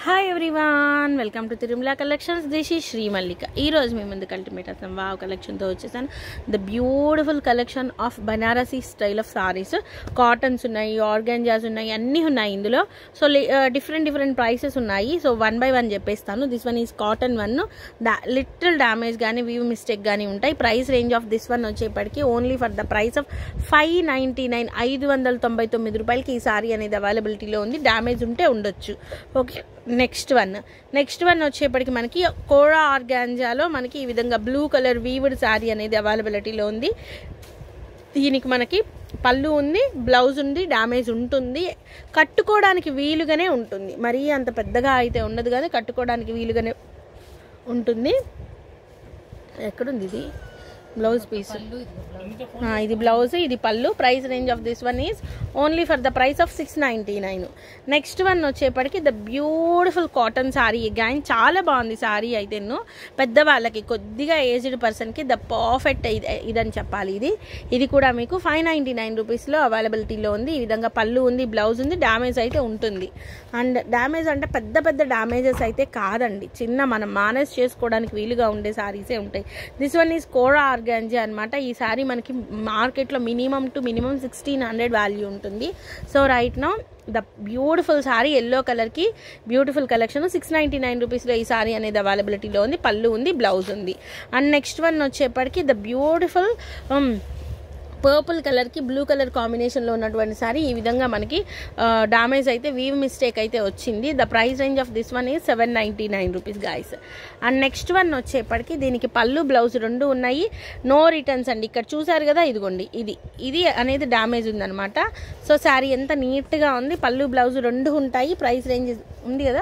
hi everyone welcome to Tirumala collections this ఈ శ్రీ మల్లిక ఈ రోజు మీ ముందుకు అల్టిమేట్ అర్థం వావ్ కలెక్షన్తో వచ్చేసాను the beautiful collection of Banarasi style of saris cottons ఉన్నాయి ఆర్గాంజాస్ ఉన్నాయి అన్నీ ఉన్నాయి ఇందులో సో డిఫరెంట్ డిఫరెంట్ ప్రైసెస్ ఉన్నాయి సో వన్ బై వన్ చెప్పేస్తాను this one is cotton one little damage కానీ వ్యూ మిస్టేక్ కానీ ఉంటాయి price range of this one వచ్చేప్పటికి only for the price of five ninety nine ఐదు వందల తొంభై తొమ్మిది రూపాయలకి ఈ సారీ అనేది అవైలబిలిటీలో ఉంది డ్యామేజ్ ఉంటే ఉండొచ్చు okay next one next one వచ్చేప్పటికి మనకి కోరా ఆర్గాంజాలో మనకి ఈ విధంగా బ్లూ కలర్ వీవుడ్ శారీ అనేది అవైలబిలిటీలో ఉంది దీనికి మనకి పళ్ళు ఉంది బ్లౌజ్ ఉంది డ్యామేజ్ ఉంటుంది కట్టుకోవడానికి వీలుగానే ఉంటుంది మరీ అంత పెద్దగా అయితే ఉండదు కానీ కట్టుకోవడానికి వీలుగానే ఉంటుంది ఎక్కడుంది ఇది బ్లౌజ్ పీస్ ఇది బ్లౌజ్ ఇది పళ్ళు price range of this one is only for the price of six ninety nine next one వచ్చేప్పటికి the beautiful cotton sari again చాలా బాగుంది శారీ అయితే పెద్దవాళ్ళకి కొద్దిగా ఏజ్డ్ పర్సన్కి ద పర్ఫెక్ట్ ఇదని చెప్పాలి ఇది ఇది కూడా మీకు ఫైవ్ నైంటీ నైన్ రూపీస్లో అవైలబిలిటీలో ఉంది ఈ విధంగా పళ్ళు ఉంది బ్లౌజ్ ఉంది డ్యామేజ్ అయితే ఉంటుంది అండ్ డ్యామేజ్ అంటే పెద్ద పెద్ద డ్యామేజెస్ అయితే కాదండి చిన్న మనం మానేజ్ చేసుకోవడానికి వీలుగా ఉండే శారీసే ఉంటాయి this one is kora organza అనమాట ఈ శారీ మనకి మార్కెట్లో minimum to minimum sixteen hundred value ఉంటుంది so right now the beautiful sari yellow కలర్కి beautiful collection six ninety nine రూపీస్లో ఈ శారీ అనేది అవైలబిలిటీలో ఉంది పళ్ళు ఉంది బ్లౌజ్ ఉంది అండ్ నెక్స్ట్ వన్ వచ్చేప్పటికి ద బ్యూటిఫుల్ పర్పుల్ కలర్కి బ్లూ కలర్ కాంబినేషన్లో ఉన్నటువంటి సారీ ఈ విధంగా మనకి డామేజ్ అయితే వీవ్ మిస్టేక్ అయితే వచ్చింది the price range of this one is seven ninety nine rupees guys and next one వచ్చేప్పటికి దీనికి పళ్ళు బ్లౌజ్ రెండు ఉన్నాయి నో రిటర్న్స్ అండి ఇక్కడ చూసారు కదా ఇదిగోండి ఇది ఇది అనేది డ్యామేజ్ ఉందనమాట సో శారీ ఎంత నీట్గా ఉంది పళ్ళు బ్లౌజ్ రెండు ఉంటాయి ప్రైస్ రేంజ్ ఉంది కదా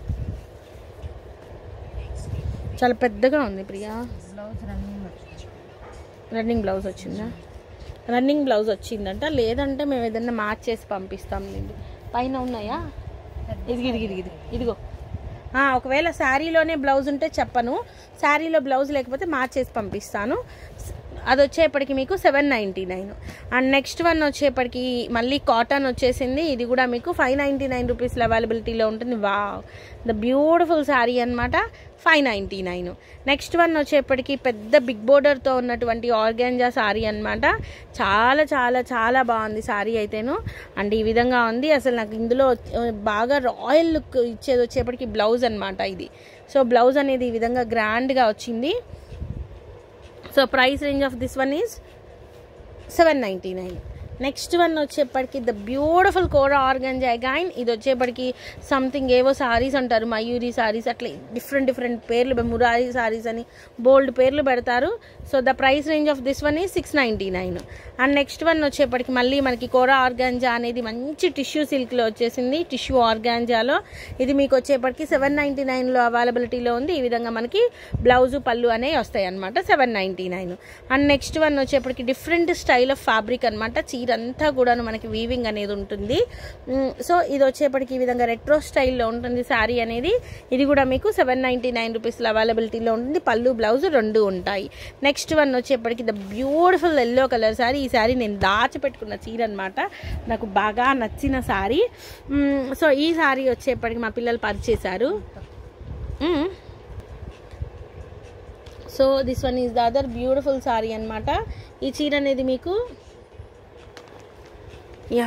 చాలా పెద్దగా ఉంది ప్రియా రన్నింగ్ బ్లౌజ్ వచ్చిందా రన్నింగ్ బ్లౌజ్ వచ్చిందంట లేదంటే మేము ఏదన్నా మార్చేసి పంపిస్తాం లేండి పైన ఉన్నాయా ఇదిగి ఇదిగి ఇదిగి ఇదిగో ఒకవేళ శారీలోనే బ్లౌజ్ ఉంటే చెప్పను శారీలో బ్లౌజ్ లేకపోతే మార్చేసి పంపిస్తాను అది వచ్చేప్పటికి మీకు seven ninety nine and next one వచ్చేప్పటికి మళ్ళీ కాటన్ వచ్చేసింది ఇది కూడా మీకు ఫైవ్ నైంటీ నైన్ రూపీస్లో అవైలబిలిటీలో ఉంటుంది వా ద బ్యూటిఫుల్ శారీ అనమాట five ninety nine next one వచ్చేప్పటికి పెద్ద బిగ్ బోర్డర్తో ఉన్నటువంటి ఆర్గాంజా శారీ అనమాట చాలా చాలా చాలా బాగుంది శారీ అయితేను అండ్ ఈ విధంగా ఉంది అసలు నాకు ఇందులో బాగా రాయల్ లుక్ ఇచ్చేది వచ్చేప్పటికి బ్లౌజ్ అనమాట ఇది సో బ్లౌజ్ అనేది ఈ విధంగా గ్రాండ్గా వచ్చింది so price range of this one is seven ninety nine next one వచ్చేప్పటికి the beautiful kora organza again ఇది వచ్చేప్పటికి సంథింగ్ ఏవో సారీస్ అంటారు మయూరి సారీస్ అట్లా డిఫరెంట్ డిఫరెంట్ పేర్లు మురారి సారీస్ అని బోల్డ్ పేర్లు పెడతారు so the price range of this one ఈ six ninety nine and next one వచ్చేప్పటికి మళ్ళీ మనకి కోర ఆర్గాంజా అనేది మంచి టిష్యూ సిల్క్లో వచ్చేసింది టిష్యూ ఆర్గాంజాలో ఇది మీకు వచ్చేప్పటికి సెవెన్ నైంటీ నైన్లో అవైలబిలిటీలో ఉంది ఈ విధంగా మనకి బ్లౌజు పళ్ళు అనేవి వస్తాయి అనమాట seven ninety nine and next one వచ్చేప్పటికి డిఫరెంట్ స్టైల్ ఆఫ్ ఫ్యాబ్రిక్ అనమాట చీర అంతా కూడాను మనకి వీవింగ్ అనేది ఉంటుంది సో ఇది వచ్చేప్పటికి ఈ విధంగా రెట్రో స్టైల్లో ఉంటుంది శారీ అనేది ఇది కూడా మీకు సెవెన్ నైంటీ నైన్ రూపీస్లో అవైలబిలిటీలో ఉంటుంది పళ్ళు బ్లౌజ్ రెండు ఉంటాయి నెక్స్ట్ వన్ వచ్చేప్పటికి the beautiful yellow colour sari ఈ శారీ నేను దాచిపెట్టుకున్న చీర అనమాట నాకు బాగా నచ్చిన శారీ సో ఈ శారీ వచ్చేప్పటికి మా పిల్లలు పరిచేశారు so this one is the other beautiful sari అనమాట ఈ చీర అనేది మీకు యా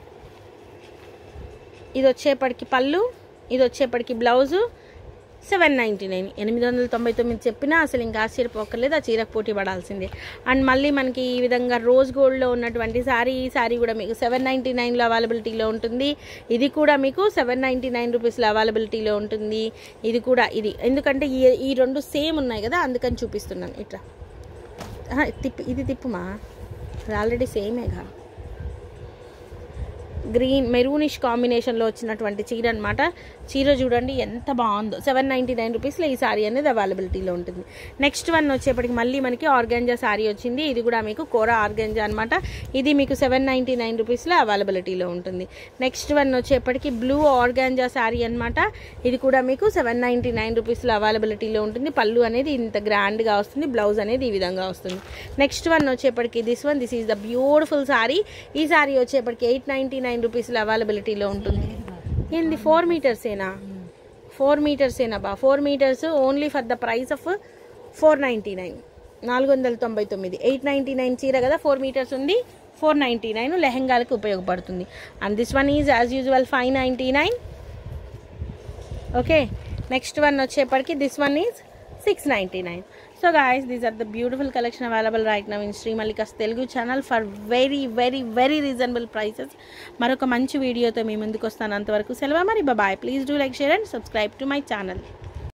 ఇది వచ్చేప్పటికి పళ్ళు ఇది వచ్చేప్పటికి బ్లౌజు సెవెన్ నైంటీ నైన్ ఎనిమిది వందల తొంభై తొమ్మిది చెప్పినా అసలు ఇంకా ఆశ్చర్యపోకర్లేదు ఆ చీరకు పోటీ పడాల్సిందే అండ్ మళ్ళీ మనకి ఈ విధంగా రోజ్ గోల్డ్లో ఉన్నటువంటి శారీ ఈ శారీ కూడా మీకు సెవెన్ నైంటీ నైన్లో అవైలబిలిటీలో ఉంటుంది ఇది కూడా మీకు సెవెన్ నైంటీ నైన్ రూపీస్లో అవైలబిలిటీలో ఉంటుంది ఇది కూడా ఇది ఎందుకంటే ఈ ఈ రెండు సేమ్ ఉన్నాయి కదా అందుకని చూపిస్తున్నాను ఇట్లా తిప్పు ఇది తిప్పుమా అది ఆల్రెడీ సేమేగా గ్రీన్ మెరూనిష్ కాంబినేషన్లో వచ్చినటువంటి చీర అనమాట చీర చూడండి ఎంత బాగుందో సెవెన్ నైంటీ నైన్ రూపీస్లో ఈ శారీ అనేది అవైలబిలిటీలో ఉంటుంది నెక్స్ట్ వన్ వచ్చేప్పటికి మళ్ళీ మనకి ఆర్గాంజా శారీ వచ్చింది ఇది కూడా మీకు కోర ఆర్గాంజా అనమాట ఇది మీకు సెవెన్ నైంటీ నైన్ రూపీస్లో అవైలబిలిటీలో ఉంటుంది నెక్స్ట్ వన్ వచ్చేప్పటికి బ్లూ ఆర్గాంజా శారీ అనమాట ఇది కూడా మీకు సెవెన్ నైంటీ నైన్ రూపీస్లో అవైలబిలిటీలో ఉంటుంది పళ్ళు అనేది ఇంత గ్రాండ్గా వస్తుంది బ్లౌజ్ అనేది ఈ విధంగా వస్తుంది నెక్స్ట్ వన్ వచ్చేప్పటికి this one this is the beautiful sari ఈ శారీ వచ్చేప్పటికి ఎయిట్ నైంటీ నైన్ రూపీస్లో అవైలబిలిటీలో ఉంటుంది ఏంది ఫోర్ మీటర్సేనా ఫోర్ మీటర్స్ ఏనబ్బా four metres only for the price of four ninety nine నాలుగు వందల తొంభై తొమ్మిది ఎయిట్ నైంటీ నైన్ చీర కదా ఫోర్ మీటర్స్ ఉంది ఫోర్ నైంటీ నైన్ లెహెంగాలకు ఉపయోగపడుతుంది and this one is as usual five ninety nine okay next one వచ్చేప్పటికి this one is six ninety nine so guys these are the beautiful collection available right now in Sri Mallika's Telugu channel for very very very reasonable prices మరొక మంచి వీడియోతో మీ ముందుకు వస్తాను అంతవరకు సెలవు మరి bye please do like share and subscribe to my channel